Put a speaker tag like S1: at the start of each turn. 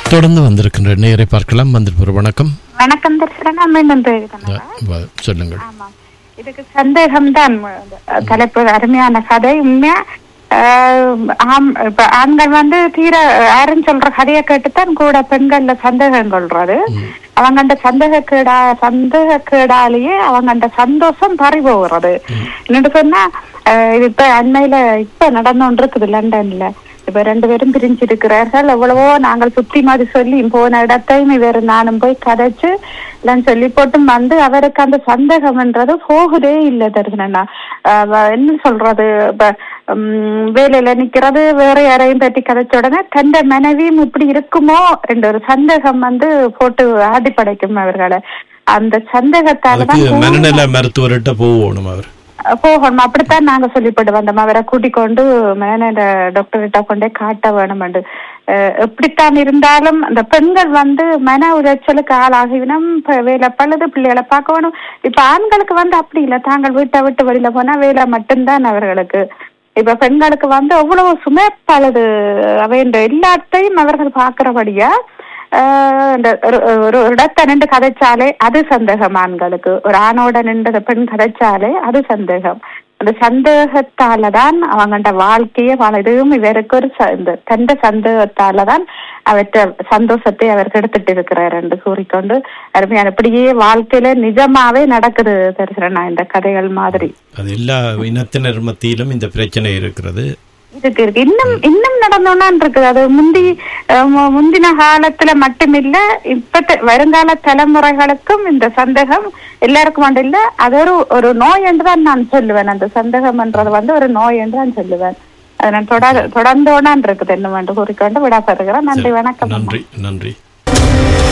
S1: தொடர்ந்து வந்திருக்கின்ற நேரை பார்க்கலாம் வந்திருப்பவர் வணக்கம்
S2: வணக்கம் தரிசனா மீண்டும் பேசுகிறேன்
S1: வ- சொல்லுங்கள்
S2: ஆமாம் இதுக்கு சந்தேகம் தான் தலைப்பு அருமையான கதை உண்மையா ஆஹ், ஆம் இப்ப ஆண்கள் வந்து தீர யாரும் சொல்ற கதையை கேட்டுத்தான் கூட பெண்கள்ல சந்தேகம் கொள்றது அவங்க அந்த சந்தேகக்கேடா சந்தேகக்கேடாலேயே அவங்க அந்த சந்தோஷம் பறி போகிறது என்னட்டு சொன்னா ஆஹ், இது இப்ப அண்மையில இப்ப நடந்து இருக்குது லண்டன்ல இப்ப ரெண்டு பேரும் பிரிஞ்சிருக்கிறார்கள் எவ்வளவோ நாங்கள் சுத்தி மாதிரி சொல்லி போன இடத்தையும் இவர் நானும் போய் கதைச்சு எல்லாம் சொல்லி போட்டும் வந்து அவருக்கு அந்த சந்தேகம்ன்றது போகுதே இல்லை தருகனா என்ன சொல்றது இப்ப உம், வேலையில நிக்கிறது வேற யாரையும் பற்றி கதைச்ச உடனே தந்த மனைவியும் இப்படி இருக்குமோ என்ற ஒரு சந்தேகம் வந்து போட்டு ஆடி படைக்கும் அவர்களை அந்த சந்தேகத்தாலதான்
S1: அதுக்கு மனநல மருத்துவர்கிட்ட போகணும் அவர்
S2: போகணும் அப்படித்தான் நாங்க சொல்லிப்பட்டு வந்தோம் அவரை கூட்டிக் கொண்டு மேன டாக்டர்கிட்ட கொண்டே காட்ட வேணும் எப்படித்தான் இருந்தாலும் அந்த பெண்கள் வந்து மன உளைச்சலுக்கு ஆளாகிவினம் இப்ப வேலை பழுது பிள்ளைகளை பார்க்க வேணும் இப்ப ஆண்களுக்கு வந்து அப்படி இல்லை தாங்கள் வீட்டை விட்டு வெளியில போனா வேலை மட்டும்தான் அவர்களுக்கு இப்ப பெண்களுக்கு வந்து அவ்வளவு சுமை பழுது அவைன்ற எல்லாத்தையும் அவர்கள் பார்க்கிறபடியா ஆஹ் இந்த ஒரு ஒரு ஒரு இடத்த நின்று கதைச்சாலே அது சந்தேகம் ஆண்களுக்கு ஒரு ஆணோட நின்று பெண் கதைச்சாலே அது சந்தேகம் அந்த சந்தேகத்தாலதான் அவங்கண்ட வாழ்க்கையே வாழ இதுவும் இவருக்கு ஒரு ச- இந்த தந்த சந்தேகத்தாலதான் அவற்ற சந்தோஷத்தை அவர் கெடுத்துட்டு இருக்கிறார் என்று கூறிக்கொண்டு அருமையான இப்படியே வாழ்க்கையில நிஜமாவே நடக்குது தரிசனா இந்த கதைகள் மாதிரி
S1: அது எல்லா இனத்தினர் மத்தியிலும் இந்த பிரச்சனை இருக்கிறது
S2: இருக்கு இருக்கு இன்னும் இன்னும் நடந்தோன்னு இருக்குது அது முந்தி அஹ், மு- முந்தின காலத்துல மட்டுமில்ல இப்ப வருங்கால தலைமுறைகளுக்கும் இந்த சந்தேகம் எல்லாருக்கும் வந்து இல்ல அது ஒரு ஒரு நோய் என்று தான் நான் சொல்லுவேன் அந்த சந்தேகம்ன்றது வந்து ஒரு நோய் என்று நான் சொல்லுவேன் அது நான் தொடர் தொடர்ந்தோடான் இருக்குது என்ன என்று கூறிக்கொண்டு விடப்பெறுகிறேன் நன்றி வணக்கம்
S1: நன்றி நன்றி